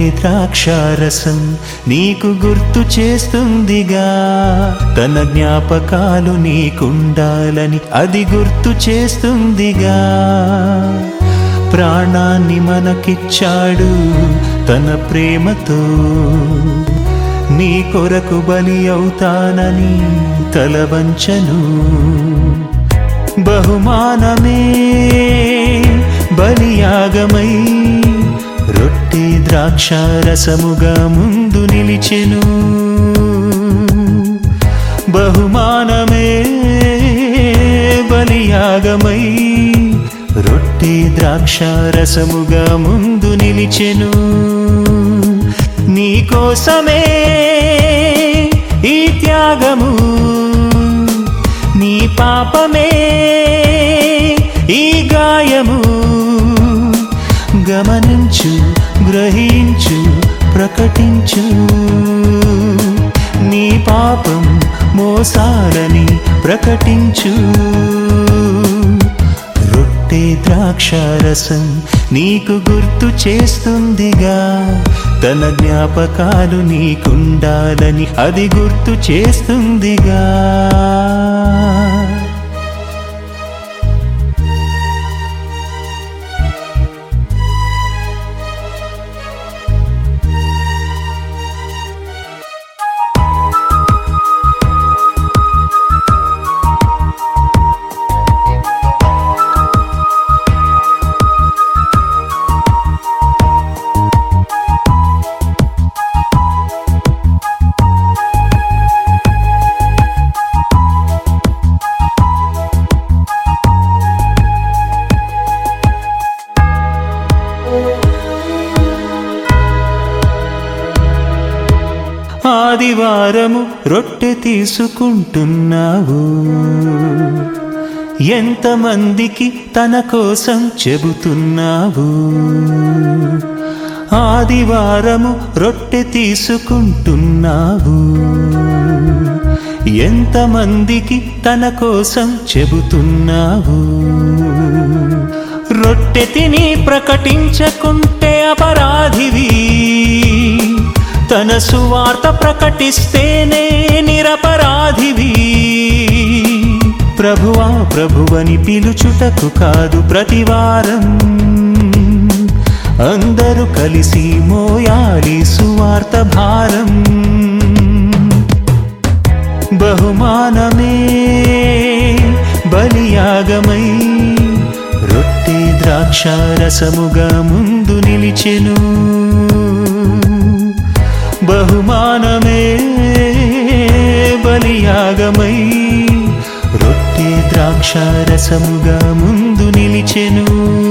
ద్రాక్షారసం నీకు గుర్తు చేస్తుందిగా తన జ్ఞాపకాలు నీకుండాలని అది గుర్తు చేస్తుందిగా ప్రాణాన్ని మనకిచ్చాడు తన ప్రేమతో నీ కొరకు బలి అవుతానని తలవంచను బహుమానమే బలియాగమై రొట్టె ద్రాక్షారసముగా ముందు నిలిచెను బహుమానమే బలియాగమై రొట్టె ద్రాక్షారసముగా ముందు నిలిచెను నీకోసమే ఈ త్యాగము నీ పాపమే ఈ గాయము గమనించు గ్రహించు ప్రకటించు నీ పాపం మోసాలని ప్రకటించు రొట్టె ద్రాక్షారసం నీకు గుర్తు చేస్తుందిగా తన జ్ఞాపకాలు నీకుండాలని అది గుర్తు చేస్తుందిగా ఆదివారము రొట్టె తీసుకుంటున్నావు ఎంతమందికి తన కోసం చెబుతున్నావు ఆదివారము రొట్టె తీసుకుంటున్నావు ఎంతమందికి తన కోసం చెబుతున్నావు రొట్టె తిని ప్రకటించకుంటే అపరాధివి తన సువార్త ప్రకటిస్తేనే నిరపరాధివి ప్రభువా ప్రభువని పిలుచుటకు కాదు ప్రతివారం అందరూ కలిసి మోయాలి సువార్త భారం బహుమానమే బలియాగమై రొట్టె ద్రాక్షారసముగా ముందు నిలిచెను బహుమానమే బలియాగమై రొట్టె ద్రాక్షారసముగా ముందు నిలిచెను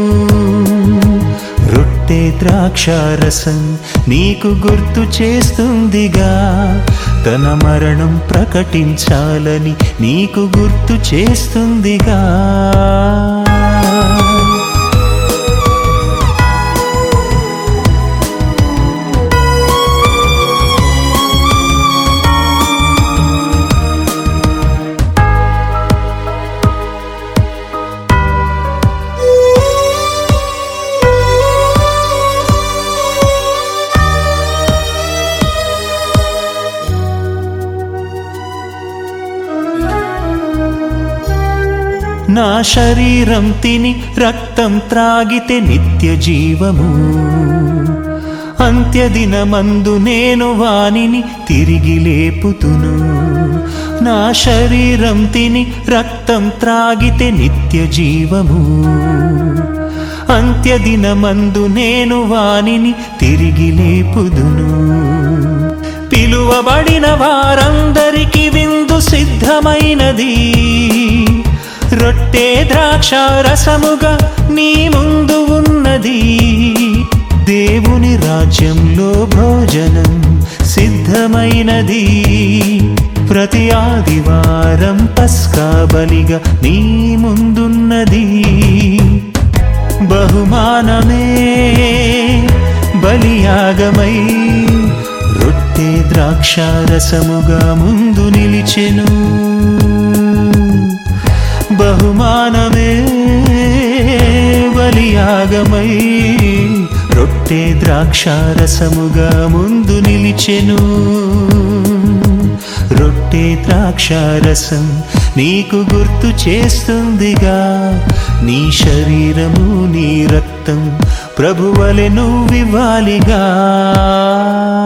రొట్టె ద్రాక్షారసం నీకు గుర్తు చేస్తుందిగా తన మరణం ప్రకటించాలని నీకు గుర్తు చేస్తుందిగా నా శరీరం తిని రక్తం త్రాగితే నిత్య జీవము అంత్యదినమందు నేను వానిని తిరిగి లేపుతును నా శరీరం తిని రక్తం త్రాగితే నిత్య జీవము అంత్యదినమందు నేను వానిని తిరిగి లేపుదును పిలువబడిన వారందరికి విందు సిద్ధమైనది రొట్టె ద్రాక్ష రసముగా నీ ముందు ఉన్నది దేవుని రాజ్యంలో భోజనం సిద్ధమైనది ప్రతి ఆదివారం పస్కా బలిగా నీ ముందున్నది బహుమానమే బలియాగమై రొట్టె ద్రాక్షారసముగా ముందు నిలిచెను బహుమానమే బలియాగమై రొట్టె ద్రాక్షారసముగా ముందు నిలిచెను రొట్టె ద్రాక్షారసం నీకు గుర్తు చేస్తుందిగా నీ శరీరము నీ రక్తం ప్రభువలె నువ్వివ్వాలిగా